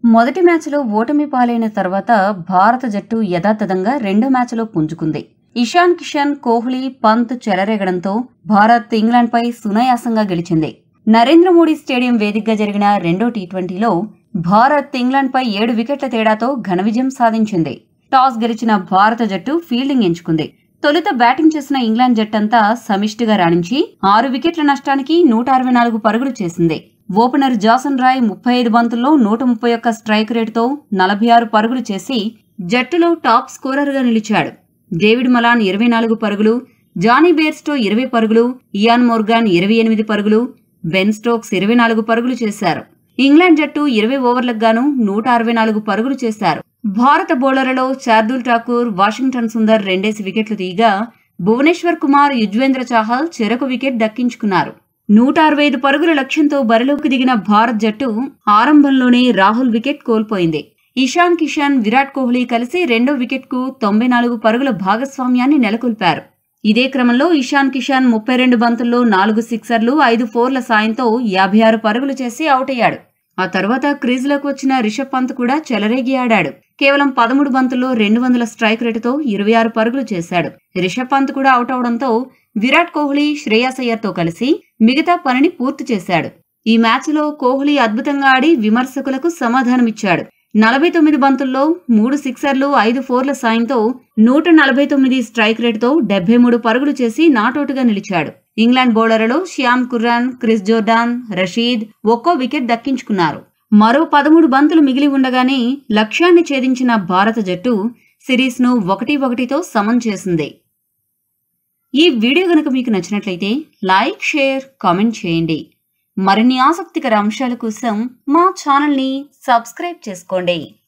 మొదటి మ్యాచ్లో ఓటమి పాలైన తర్వాత భారత జట్టు యథాతథంగా రెండో మ్యాచ్లో పుంజుకుంది ఇషాన్ కిషన్ కోహ్లీ పంత్ చెలరేగడంతో భారత్ ఇంగ్లాండ్పై సునాయాసంగా గెలిచింది నరేంద్ర మోడీ స్టేడియం వేదికగా జరిగిన రెండో టీ ట్వంటీలో భారత్ ఇంగ్లాండ్పై ఏడు వికెట్ల తేడాతో ఘన విజయం సాధించింది టాస్ గెలిచిన భారత జట్టు ఫీల్డింగ్ ఎంచుకుంది తొలుత బ్యాటింగ్ చేసిన ఇంగ్లాండ్ జట్టంతా సమిష్టిగా రాణించి ఆరు వికెట్ల నష్టానికి నూట అరవై నాలుగు పరుగులు చేసింది ఓపెనర్ జాసన్ రాయ్ ముప్పై ఐదు బంతుల్లో నూట ముప్పై ఒక్క స్ట్రైక్ రేటుతో నలభై ఆరు పరుగులు చేసి జట్టులో టాప్ స్కోరర్గా నిలిచాడు డేవిడ్ మలాన్ ఇరవై నాలుగు పరుగులు జానీ బేర్స్టో ఇరవై పరుగులు ఇయాన్ మోర్గాన్ ఇరవై ఎనిమిది పరుగులు బెన్ స్టోక్స్ ఇరవై నాలుగు పరుగులు చేశారు ఇంగ్లాండ్ జట్టు ఇరవై ఓవర్లకు గాను నూట అరవై నాలుగు పరుగులు చేశారు భారత బౌలర్లలో శార్దుల్ ఠాకూర్ వాషింగ్టన్ సుందర్ రెండేసి వికెట్లు తీయగా భువనేశ్వర్ కుమార్ యుజ్వేంద్ర చాహల్ చెరకు వికెట్ దక్కించుకున్నారు నూట అరవై ఐదు పరుగుల లక్ష్యంతో బరిలోకి దిగిన భారత్ జట్టు ఆరంభంలోనే రాహుల్ వికెట్ కోల్పోయింది ఇషాన్ కిషన్ విరాట్ కోహ్లీ కలిసి రెండో వికెట్కు తొంభై నాలుగు పరుగుల భాగస్వామ్యాన్ని నెలకొల్పారు ఇదే క్రమంలో ఇషాన్ కిషాన్ ముప్పై రెండు బంతుల్లో నాలుగు సిక్సర్లు ఐదు ఫోర్ల సాయంతో యాభై ఆరు పరుగులు చేసి అవుట్ అయ్యాడు ఆ తర్వాత క్రీజులోకి వచ్చిన రిషబ్ పంత్ కూడా చెలరేగి ఆడాడు కేవలం పదమూడు బంతుల్లో రెండు వందల స్ట్రైక్ రేటుతో ఇరవై ఆరు పరుగులు చేశాడు రిషబ్ పంత్ కూడా అవుట్ అవడంతో విరాట్ కోహ్లీ శ్రేయాస్ అయ్యర్తో కలిసి మిగతా పనిని పూర్తి చేశాడు ఈ మ్యాచ్లో కోహ్లీ అద్భుతంగా ఆడి విమర్శకులకు సమాధానమిచ్చాడు నలభై తొమ్మిది బంతుల్లో మూడు సిక్సర్లు ఐదు ఫోర్ల సాయంతో నూట నలభై తొమ్మిది స్ట్రైక్ రేటుతో డెబ్బై మూడు పరుగులు చేసి నాటౌట్గా నిలిచాడు ఇంగ్లాండ్ బౌలర్లలో Sam Curran Chris Jordan Rashid ఒక్కో వికెట్ దక్కించుకున్నారు మరో పదమూడు బంతులు మిగిలి ఉండగానే లక్ష్యాన్ని ఛేదించిన భారత జట్టు సిరీస్ను ఒకటి ఒకటితో సమం చేసింది ఈ వీడియో గనక మీకు నచ్చినట్లయితే లైక్ షేర్ కామెంట్ చేయండి మరిన్ని ఆసక్తికర అంశాల కోసం మా ఛానల్ని సబ్స్క్రైబ్ చేసుకోండి